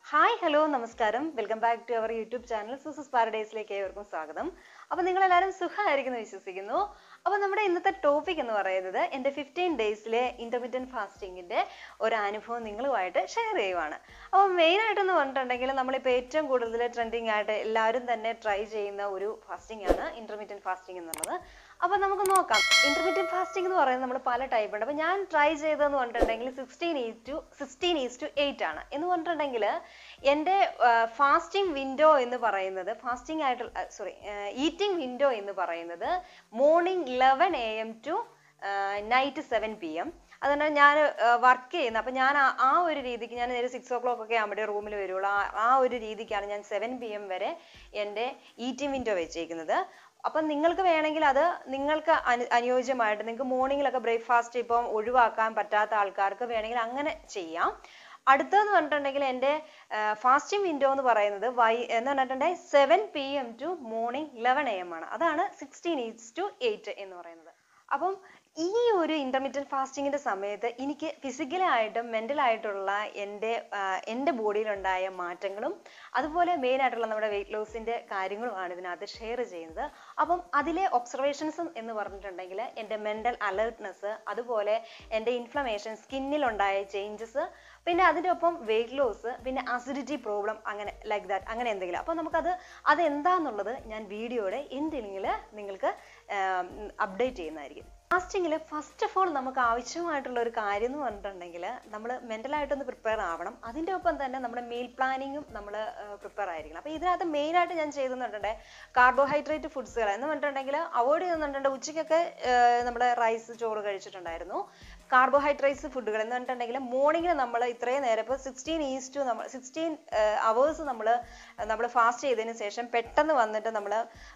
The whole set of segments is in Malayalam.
ഹായ് ഹലോ നമസ്കാരം welcome back to our YouTube channel സൂസസ് പാരഡൈസിലേക്ക് ഏവർക്കും സ്വാഗതം അപ്പോൾ നിങ്ങൾ എല്ലാവരും സുഖമായിരിക്കുന്നു വിശ്വസിക്കുന്നു അപ്പോൾ നമ്മുടെ ഇന്നത്തെ ടോപ്പിക് എന്ന് പറയുന്നത് എൻ്റെ ഫിഫ്റ്റീൻ ഡേയ്സിലെ ഇൻ്റർമീഡിയൻ ഫാസ്റ്റിങ്ങിൻ്റെ ഒരു അനുഭവം നിങ്ങളുമായിട്ട് ഷെയർ ചെയ്യുവാണ് അപ്പോൾ മെയിനായിട്ടെന്ന് പറഞ്ഞിട്ടുണ്ടെങ്കിൽ നമ്മളിപ്പോൾ ഏറ്റവും കൂടുതൽ ട്രെൻഡിങ് ആയിട്ട് എല്ലാവരും തന്നെ ട്രൈ ചെയ്യുന്ന ഒരു ഫാസ്റ്റിംഗ് ആണ് ഇൻ്റർമീഡിയൻ ഫാസ്റ്റിംഗ് എന്നുള്ളത് അപ്പോൾ നമുക്ക് നോക്കാം ഇൻ്റർമീഡിയൻ ഫാസ്റ്റിംഗ് എന്ന് പറയുന്നത് നമ്മൾ പല ടൈപ്പ് ഉണ്ട് അപ്പോൾ ഞാൻ ട്രൈ ചെയ്തതെന്ന് പറഞ്ഞിട്ടുണ്ടെങ്കിൽ sixteen is to sixteen is to eight ആണ് എന്ന് പറഞ്ഞിട്ടുണ്ടെങ്കിൽ എൻ്റെ ഫാസ്റ്റിംഗ് വിൻഡോ എന്ന് പറയുന്നത് ഫാസ്റ്റിംഗ് ആയിട്ട് സോറി ഈറ്റിംഗ് വിൻഡോ എന്ന് പറയുന്നത് morning eleven A M to night seven P M അതുകൊണ്ട് ഞാൻ വർക്ക് ചെയ്യുന്നത് അപ്പം ഞാൻ ആ- ആ ഒരു രീതിക്ക് ഞാൻ ഒരു സിക്സ് ഓ ക്ലോക്ക് ഒക്കെ ആകുമ്പോഴേ റൂമിൽ വരുള്ളൂ ആ ആ ഒരു രീതിക്കാണ് ഞാൻ സെവൻ പി എം വരെ എൻ്റെ ഈറ്റിംഗ് വിൻഡോ വെച്ചേക്കുന്നത് അപ്പം നിങ്ങൾക്ക് വേണമെങ്കിൽ അത് നിങ്ങൾക്ക് അനു അനുയോജ്യമായിട്ട് നിങ്ങൾക്ക് മോർണിംഗിലൊക്കെ ബ്രേക്ക്ഫാസ്റ്റ് ഇപ്പം ഒഴിവാക്കാൻ പറ്റാത്ത ആൾക്കാർക്ക് വേണമെങ്കിൽ അങ്ങനെ ചെയ്യാം അടുത്തതെന്ന് പറഞ്ഞിട്ടുണ്ടെങ്കിൽ എൻ്റെ ഫാസ്റ്റിംഗ് വിൻഡോ എന്ന് പറയുന്നത് വൈ എന്ന് പറഞ്ഞിട്ടുണ്ടെങ്കിൽ seven P M to morning eleven A M ആണ് അതാണ് സിക്സ്റ്റീൻ ഈറ്റ്സ് ടു എയ്റ്റ് എന്ന് പറയുന്നത് അപ്പം ഈ ഒരു ഇന്റർമീഡിയറ്റ് ഫാസ്റ്റിങ്ങിന്റെ സമയത്ത് എനിക്ക് ഫിസിക്കലി ആയിട്ടും മെന്റൽ ആയിട്ടുള്ള എൻ്റെ ആ, എൻ്റെ ബോഡിയിലുണ്ടായ മാറ്റങ്ങളും അതുപോലെ മെയിൻ ആയിട്ടുള്ള നമ്മുടെ വെയിറ്റ് ലോസിന്റെ കാര്യങ്ങളുമാണ് ഇതിനകത്ത് ഷെയർ ചെയ്യുന്നത് അപ്പം അതിലെ ഒബ്സർവേഷൻസും എന്ന് പറഞ്ഞിട്ടുണ്ടെങ്കിൽ എൻ്റെ മെന്റൽ അലേർട്ട്നെസ് അതുപോലെ എൻ്റെ ഇൻഫ്ലമേഷൻ സ്കിന്നിലുണ്ടായ ചേഞ്ചസ് പിന്നെ അതിൻ്റെ ഒപ്പം വെയിറ്റ് ലോസ് പിന്നെ അസിഡിറ്റി പ്രോബ്ലം അങ്ങനെ ലൈക്ക് ദാറ്റ് അങ്ങനെ എന്തെങ്കിലും അപ്പോൾ നമുക്കത് അതെന്താന്നുള്ളത് ഞാൻ വീഡിയോയുടെ എൻഡിങ്ങിൽ നിങ്ങൾക്ക് അപ്ഡേറ്റ് ചെയ്യുന്നതായിരിക്കും ഫാസ്റ്റിങ്ങിൽ ഫസ്റ്റ് ഓഫ് ഓൾ നമുക്ക് ആവശ്യമായിട്ടുള്ള ഒരു കാര്യം എന്ന് പറഞ്ഞിട്ടുണ്ടെങ്കിൽ നമ്മൾ മെൻ്റലായിട്ടൊന്ന് പ്രിപ്പയർ ആവണം അതിൻ്റെ ഒപ്പം തന്നെ നമ്മുടെ മീൽ പ്ലാനിങ്ങും നമ്മൾ പ്രിപ്പയർ ആയിരിക്കണം അപ്പോൾ ഇതിനകത്ത് മെയിനായിട്ട് ഞാൻ ചെയ്തെന്നുണ്ടെങ്കിൽ കാർബോഹൈഡ്രേറ്റ് ഫുഡ്സുകൾ എന്ന് പറഞ്ഞിട്ടുണ്ടെങ്കിൽ അവോയ്ഡ് ചെയ്യുന്നുണ്ടെങ്കിൽ ഉച്ചയ്ക്കൊക്കെ നമ്മുടെ റൈസ് ചോറ് കഴിച്ചിട്ടുണ്ടായിരുന്നു കാർബോഹൈഡ്രേറ്റ്സ് ഫുഡുകൾ എന്ന് പറഞ്ഞിട്ടുണ്ടെങ്കിൽ മോർണിംഗിൽ നമ്മൾ ഇത്രയും നേരം ഇപ്പോൾ സിക്സ്റ്റീൻ ഈസ് ടു നമ്മൾ സിക്സ്റ്റീൻ അവേഴ്സ് നമ്മൾ നമ്മൾ ഫാസ്റ്റ് ചെയ്തതിന് ശേഷം പെട്ടെന്ന് വന്നിട്ട് നമ്മൾ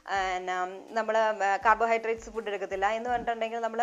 നമ്മൾ കാർബോഹൈഡ്രേറ്റ്സ് ഫുഡ് എടുക്കത്തില്ല എന്ന് പറഞ്ഞിട്ടുണ്ടെങ്കിൽ നമ്മൾ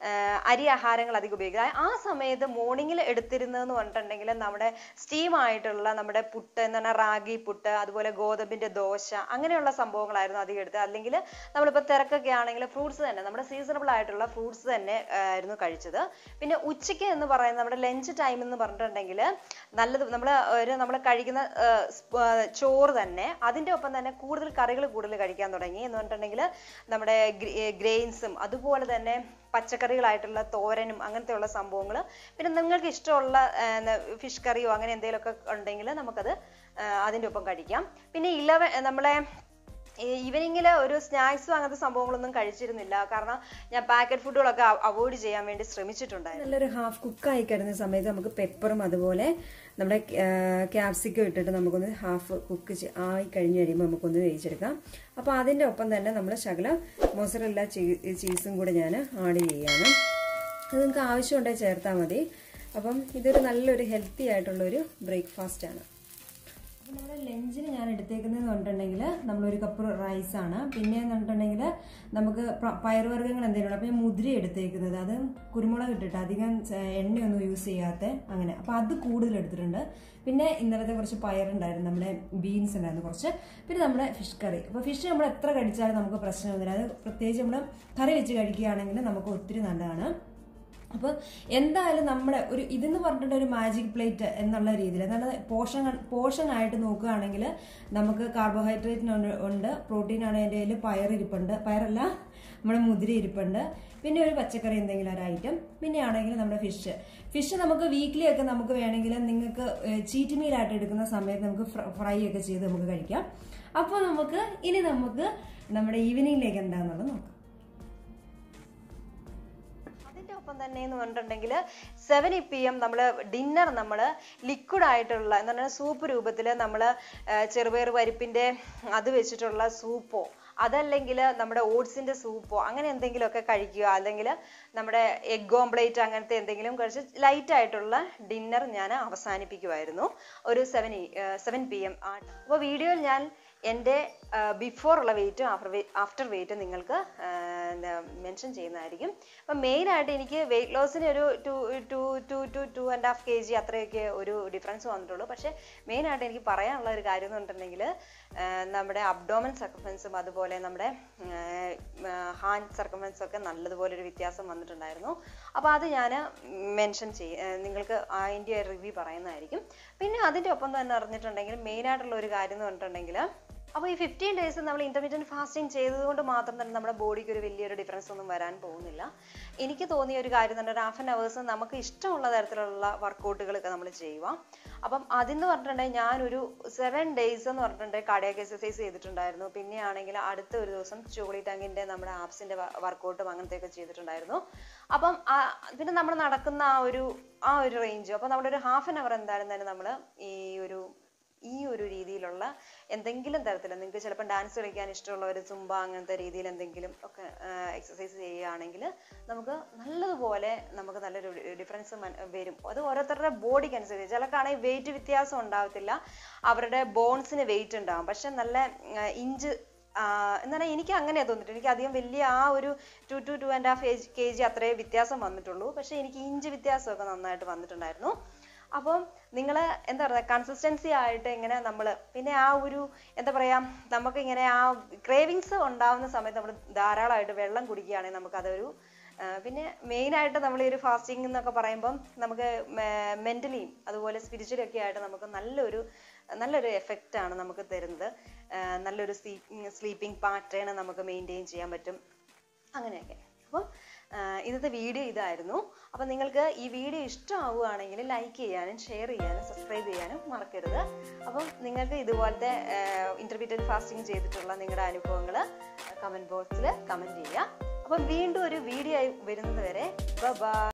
അരി ആഹാരങ്ങൾ അധികം ഉപയോഗിക്കുക ആ സമയത്ത് മോർണിംഗിൽ എടുത്തിരുന്നതെന്ന് പറഞ്ഞിട്ടുണ്ടെങ്കിൽ നമ്മുടെ സ്റ്റീം ആയിട്ടുള്ള നമ്മുടെ പുട്ട് എന്ന് പറഞ്ഞാൽ റാഗി പുട്ട് അതുപോലെ ഗോതമ്പിന്റെ ദോശ അങ്ങനെയുള്ള സംഭവങ്ങളായിരുന്നു അധികം എടുത്തത് അല്ലെങ്കിൽ നമ്മളിപ്പോൾ തിരക്കൊക്കെ ആണെങ്കിൽ ഫ്രൂട്ട്സ് തന്നെ നമ്മുടെ സീസണബിൾ ആയിട്ടുള്ള ഫ്രൂട്ട്സ് തന്നെ ആ, ആയിരുന്നു കഴിച്ചത് പിന്നെ ഉച്ചയ്ക്ക് എന്ന് പറയുന്നത് നമ്മുടെ ലഞ്ച് ടൈം എന്ന് പറഞ്ഞിട്ടുണ്ടെങ്കിൽ നല്ലത് നമ്മൾ ഒരു നമ്മൾ കഴിക്കുന്ന ആ, സ്പ- ആ, ചോറ് തന്നെ അതിൻ്റെ ഒപ്പം തന്നെ കൂടുതൽ കറികൾ കൂടുതൽ കഴിക്കാൻ തുടങ്ങി എന്ന് പറഞ്ഞിട്ടുണ്ടെങ്കിൽ നമ്മുടെ ഗ്രെയിൻസും അതുപോലെ തന്നെ പച്ചക്കറികളായിട്ടുള്ള തോരനും അങ്ങനത്തെയുള്ള സംഭവങ്ങൾ പിന്നെ നിങ്ങൾക്ക് ഇഷ്ടമുള്ള ഫിഷ് കറിയോ അങ്ങനെ എന്തെങ്കിലുമൊക്കെ ഉണ്ടെങ്കിൽ നമുക്കത് ആ, അതിൻ്റെ ഒപ്പം കഴിക്കാം പിന്നെ ഇലവ നമ്മളെ ഈവനിങ്ങിൽ ഒരു സ്നാക്സും അങ്ങനത്തെ സംഭവങ്ങളൊന്നും കഴിച്ചിരുന്നില്ല കാരണം ഞാൻ പാക്കറ്റ് ഫുഡുകളൊക്കെ അവോയ്ഡ് ചെയ്യാൻ വേണ്ടി ശ്രമിച്ചിട്ടുണ്ടായിരുന്നു നല്ലൊരു ഹാഫ് കുക്കായി കിടന്ന സമയത്ത് നമുക്ക് പെപ്പറും അതുപോലെ നമ്മുടെ ക്യാപ്സിക്കം ഇട്ടിട്ട് നമുക്കൊന്ന് ഹാഫ് കുക്ക് ആയി കഴിഞ്ഞ് കഴിയുമ്പോൾ നമുക്കൊന്ന് വേവിച്ചെടുക്കാം അപ്പോൾ അതിൻ്റെ ഒപ്പം തന്നെ നമ്മൾ ശകലം മൊസറല്ല ചീസും കൂടെ ഞാൻ ആഡ് ചെയ്യാണ് അത് നിങ്ങൾക്ക് ആവശ്യമുണ്ടെങ്കിൽ ചേർത്താൽ മതി അപ്പം ഇതൊരു നല്ലൊരു ഹെൽത്തി ആയിട്ടുള്ളൊരു ബ്രേക്ക്ഫാസ്റ്റ് ആണ് അപ്പോൾ നമ്മുടെ ലഞ്ചിന് ഞാൻ എടുത്തേക്കുന്നതെന്ന് പറഞ്ഞിട്ടുണ്ടെങ്കിൽ നമ്മളൊരു കപ്പ് റൈസ് ആണ് പിന്നെ എന്ന് പറഞ്ഞിട്ടുണ്ടെങ്കിൽ നമുക്ക് പ- പയറുവർഗ്ഗങ്ങൾ എന്തെങ്കിലും അപ്പോൾ ഞാൻ മുതിര എടുത്തേക്കുന്നത് അത് കുരുമുളക് ഇട്ടിട്ട് അധികം ച- എണ്ണയൊന്നും യൂസ് ചെയ്യാത്ത അങ്ങനെ അപ്പോൾ അത് കൂടുതൽ എടുത്തിട്ടുണ്ട് പിന്നെ ഇന്നലത്തെ കുറച്ച് പയറുണ്ടായിരുന്നു നമ്മുടെ ബീൻസ് ഉണ്ടായിരുന്നു കുറച്ച് പിന്നെ നമ്മുടെ ഫിഷ് കറി അപ്പോൾ ഫിഷ് നമ്മൾ എത്ര കഴിച്ചാലും നമുക്ക് പ്രശ്നമൊന്നുമില്ല അത് പ്രത്യേകിച്ച് നമ്മൾ കറി വെച്ച് കഴിക്കുകയാണെങ്കിൽ നമുക്ക് ഒത്തിരി നല്ലതാണ് അപ്പോൾ എന്തായാലും നമ്മുടെ ഒരു ഇതെന്ന് പറഞ്ഞിട്ട് ഒരു മാജിക് പ്ലേറ്റ് എന്നുള്ള രീതിയിൽ അതായത് പോഷൻ പോഷൻ ആയിട്ട് നോക്കുകയാണെങ്കിൽ നമുക്ക് കാർബോഹൈഡ്രേറ്റിന് ഉണ്ട് പ്രോട്ടീൻ ആണ് അതിൻ്റെ കയ്യിൽ പയറിരിപ്പുണ്ട് പയറല്ല നമ്മുടെ മുതിര ഇരിപ്പുണ്ട് പിന്നെ ഒരു പച്ചക്കറി എന്തെങ്കിലും ഒരു ഐറ്റം പിന്നെ ആണെങ്കിൽ നമ്മുടെ ഫിഷ് ഫിഷ് നമുക്ക് വീക്ക്ലി ഒക്കെ നമുക്ക് വേണമെങ്കിൽ നിങ്ങൾക്ക് ചീറ്റ് മീലായിട്ട് എടുക്കുന്ന സമയത്ത് നമുക്ക് ഫ്രൈ ഒക്കെ ചെയ്ത് നമുക്ക് കഴിക്കാം അപ്പോൾ നമുക്ക് ഇനി നമുക്ക് നമ്മുടെ ഈവനിങ്ങിലേക്ക് എന്താണെന്നുള്ളത് നോക്കാം അതിന്റെ ഒപ്പം തന്നെ എന്ന് പറഞ്ഞിട്ടുണ്ടെങ്കിൽ സെവൻ പി എം നമ്മൾ ഡിന്നർ നമ്മൾ ലിക്വിഡ് ആയിട്ടുള്ള എന്ന് പറഞ്ഞാൽ സൂപ്പ് രൂപത്തിൽ നമ്മൾ ചെറുപയർ പരിപ്പിന്റെ അത് വെച്ചിട്ടുള്ള സൂപ്പോ അതല്ലെങ്കിൽ നമ്മുടെ ഓട്സിന്റെ സൂപ്പോ അങ്ങനെ എന്തെങ്കിലുമൊക്കെ കഴിക്കുക അല്ലെങ്കിൽ നമ്മുടെ എഗ് ഓംപ്ലേറ്റ് അങ്ങനത്തെ എന്തെങ്കിലും കഴിച്ച് ലൈറ്റ് ആയിട്ടുള്ള ഡിന്നർ ഞാൻ അവസാനിപ്പിക്കുമായിരുന്നു ഒരു സെവൻ സെവൻ പി എം അപ്പോൾ വീഡിയോയിൽ ഞാൻ എൻ്റെ ബിഫോർ ഉള്ള വെയിറ്റും ആഫ്റ്റർ ആഫ്റ്റർ വെയിറ്റും നിങ്ങൾക്ക് മെൻഷൻ ചെയ്യുന്നതായിരിക്കും അപ്പം മെയിനായിട്ട് എനിക്ക് വെയിറ്റ് ലോസിന് ഒരു two two two two two and half K G അത്രയൊക്കെ ഒരു ഡിഫറൻസ് വന്നിട്ടുള്ളൂ പക്ഷേ മെയിനായിട്ട് എനിക്ക് പറയാനുള്ള ഒരു കാര്യം എന്ന് പറഞ്ഞിട്ടുണ്ടെങ്കിൽ നമ്മുടെ അബ്ഡോമൻ സർക്കംഫറൻസും അതുപോലെ നമ്മുടെ ഹാൻഡ് സർക്കംഫറൻസും ഒക്കെ നല്ലതുപോലെ ഒരു വ്യത്യാസം വന്നിട്ടുണ്ടായിരുന്നു അപ്പോൾ അത് ഞാൻ മെൻഷൻ ചെയ്യും നിങ്ങൾക്ക് അതിൻ്റെ റിവ്യൂ പറയുന്നതായിരിക്കും പിന്നെ അതിൻ്റെ ഒപ്പം തന്നെ അറിഞ്ഞിട്ടുണ്ടെങ്കിൽ മെയിനായിട്ടുള്ള ഒരു കാര്യം എന്ന് പറഞ്ഞിട്ടുണ്ടെങ്കിൽ അപ്പോൾ ഈ ഫിഫ്റ്റീൻ ഡേയ്സ് നമ്മൾ ഇന്റർമീഡിയറ്റ് ഫാസ്റ്റിംഗ് ചെയ്തതുകൊണ്ട് മാത്രം തന്നെ നമ്മുടെ ബോഡിക്ക് ഒരു വലിയൊരു ഡിഫറൻസ് ഒന്നും വരാൻ പോകുന്നില്ല എനിക്ക് തോന്നിയ ഒരു കാര്യം തന്നെ ഒരു ഹാഫ് ആൻ അവേഴ്സ് നമുക്ക് ഇഷ്ടമുള്ള തരത്തിലുള്ള വർക്കൗട്ടുകളൊക്കെ നമ്മൾ ചെയ്യുക അപ്പം അതെന്ന് പറഞ്ഞിട്ടുണ്ടെങ്കിൽ ഞാനൊരു സെവൻ ഡേയ്സ് എന്ന് പറഞ്ഞിട്ടുണ്ടെങ്കിൽ കാർഡിയാക് എക്സസൈസ് ചെയ്തിട്ടുണ്ടായിരുന്നു പിന്നെ ആണെങ്കിൽ അടുത്ത ഒരു ദിവസം ചോളി ടാങ്കിന്റെ നമ്മുടെ ആപ്സിന്റെ വർക്കൗട്ടും അങ്ങനത്തെയൊക്കെ ചെയ്തിട്ടുണ്ടായിരുന്നു അപ്പം പിന്നെ നമ്മൾ നടക്കുന്ന ആ ഒരു ആ ഒരു റേഞ്ച് അപ്പം നമ്മുടെ ഒരു ഹാഫ് ആൻ അവർ എന്തായാലും തന്നെ നമ്മൾ ഈ ഒരു ഈ ഒരു രീതിയിലുള്ള എന്തെങ്കിലും തരത്തിൽ നിങ്ങൾക്ക് ചിലപ്പോൾ ഡാൻസ് കളിക്കാൻ ഇഷ്ടമുള്ളവർ സുംബ അങ്ങനത്തെ രീതിയിൽ എന്തെങ്കിലും ഒക്കെ എക്സസൈസ് ചെയ്യുകയാണെങ്കിൽ നമുക്ക് നല്ലതുപോലെ നമുക്ക് നല്ലൊരു ഡിഫറൻസ് വരും അത് ഓരോരുത്തരുടെ ബോഡിക്ക് അനുസരിച്ച് ചിലക്കാണെങ്കിൽ വെയിറ്റ് വ്യത്യാസം ഉണ്ടാവത്തില്ല അവരുടെ ബോൺസിന് വെയിറ്റ് ഉണ്ടാവും പക്ഷെ നല്ല ഇഞ്ച് എന്നാൽ എനിക്ക് അങ്ങനെയാണ് തോന്നിയിട്ട് എനിക്ക് അധികം വലിയ ആ ഒരു two two two and half K G അത്രേ വ്യത്യാസം വന്നിട്ടുള്ളൂ പക്ഷെ എനിക്ക് ഇഞ്ച് വ്യത്യാസമൊക്കെ നന്നായിട്ട് വന്നിട്ടുണ്ടായിരുന്നു അപ്പം നിങ്ങൾ എന്താ പറയുക കൺസിസ്റ്റൻസി ആയിട്ട് ഇങ്ങനെ നമ്മൾ പിന്നെ ആ ഒരു എന്താ പറയുക നമുക്ക് ഇങ്ങനെ ആ ക്രേവിങ്സ് ഉണ്ടാവുന്ന സമയത്ത് നമ്മൾ ധാരാളമായിട്ട് വെള്ളം കുടിക്കുകയാണെങ്കിൽ നമുക്കതൊരു പിന്നെ മെയിനായിട്ട് നമ്മൾ ഈ ഒരു ഫാസ്റ്റിംഗ് എന്നൊക്കെ പറയുമ്പം നമുക്ക് മെൻ്റലിയും അതുപോലെ സ്പിരിച്വലി ഒക്കെ ആയിട്ട് നമുക്ക് നല്ലൊരു നല്ലൊരു എഫക്റ്റ് ആണ് നമുക്ക് തരുന്നത് നല്ലൊരു സ്ലീപ്പിംഗ് പാറ്റേൺ നമുക്ക് മെയിൻറ്റെയിൻ ചെയ്യാൻ പറ്റും അങ്ങനെയൊക്കെ അപ്പം ഇന്നത്തെ വീഡിയോ ഇതായിരുന്നു അപ്പം നിങ്ങൾക്ക് ഈ വീഡിയോ ഇഷ്ടമാവുകയാണെങ്കിൽ ലൈക്ക് ചെയ്യാനും ഷെയർ ചെയ്യാനും സബ്സ്ക്രൈബ് ചെയ്യാനും മറക്കരുത് അപ്പം നിങ്ങൾക്ക് ഇതുപോലത്തെ ഇന്റർമീഡിയറ്റ് ഫാസ്റ്റിംഗ് ചെയ്തിട്ടുള്ള നിങ്ങളുടെ അനുഭവങ്ങൾ കമൻറ്റ് ബോക്സിൽ കമൻറ്റ് ചെയ്യുക അപ്പം വീണ്ടും ഒരു വീഡിയോ ആയി വരുന്നത് വരെ ബൈ